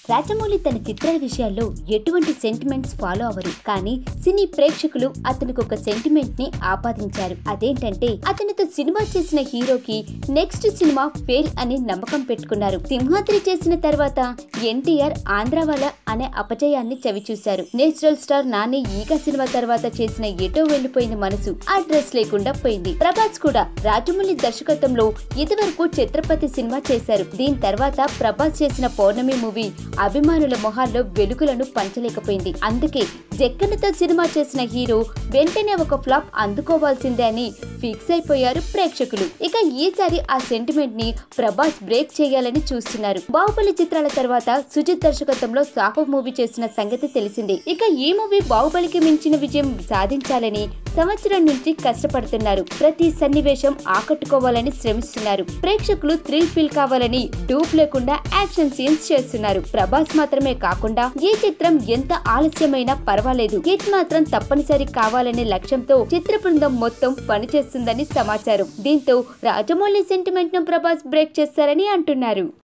రాజమౌళి తన చిత్రాల విషయాల్లో ఎటువంటి సెంటిమెంట్స్ ఫాలో అవ్వరు కానీ సినీ ప్రేక్షకులు అతనికి ఒక సెంటిమెంట్ ని ఆపాదించారు అదేంటంటే అతనితో సినిమా చేసిన హీరోకి నెక్స్ట్ సినిమా ఫెయిల్ అని నమ్మకం పెట్టుకున్నారు సింహాద్రి చేసిన తర్వాత ఎన్టీఆర్ ఆంధ్రావాల అనే అపజయాన్ని చవిచూశారు natural star Nani Eega cinema తర్వాత చేసిన ఎటో వెళ్లిపోయిన మనసు ఆ డ్రెస్ లేకుండా పోయింది ప్రభాస్ కూడా రాజమౌళి దర్శకత్వంలో ఇదివరకు ఛత్రపతి సినిమా చేశారు దీని తర్వాత ప్రభాస్ చేసిన పౌర్ణమి మూవీ అభిమానుల మొహాల్లో వెలుగులను పంచలేకపోయింది అందుకే జక్కన్నతో సినిమా చేసిన హీరో వెంటనే ఒక ఫ్లాప్ అందుకోవాల్సిందే అని ఫిక్స్ అయిపోయారు ప్రేక్షకులు ఇక ఈసారి ఆ సెంటిమెంట్ ని ప్రభాస్ బ్రేక్ చేయాలని చూస్తున్నారు బాహుబలి చిత్రాల తర్వాత సుజిత్ దర్శకత్వంలో సాహో మూవీ చేసిన సంగతి తెలిసిందే ఇక ఈ మూవీ బాహుబలికి మించిన విజయం సాధించాలని సంవత్సరం నుంచి కష్టపడుతున్నారు ప్రతి సన్నివేశం ఆకట్టుకోవాలని శ్రమిస్తున్నారు ప్రేక్షకులు థ్రిల్ ఫీల్ కావాలని డూప్ లేకుండా యాక్షన్ సీన్స్ చేస్తున్నారు ప్రభాస్ మాత్రమే కాకుండా ఈ చిత్రం ఎంత ఆలస్యమైనా పర్వాలేదు హిట్ మాత్రం తప్పనిసరి కావాలనే లక్ష్యంతో చిత్ర బృందం మొత్తం పనిచేస్తుందని సమాచారం దీంతో రాజమౌళి సెంటిమెంట్ ను ప్రభాస్ బ్రేక్ చేస్తారని అంటున్నారు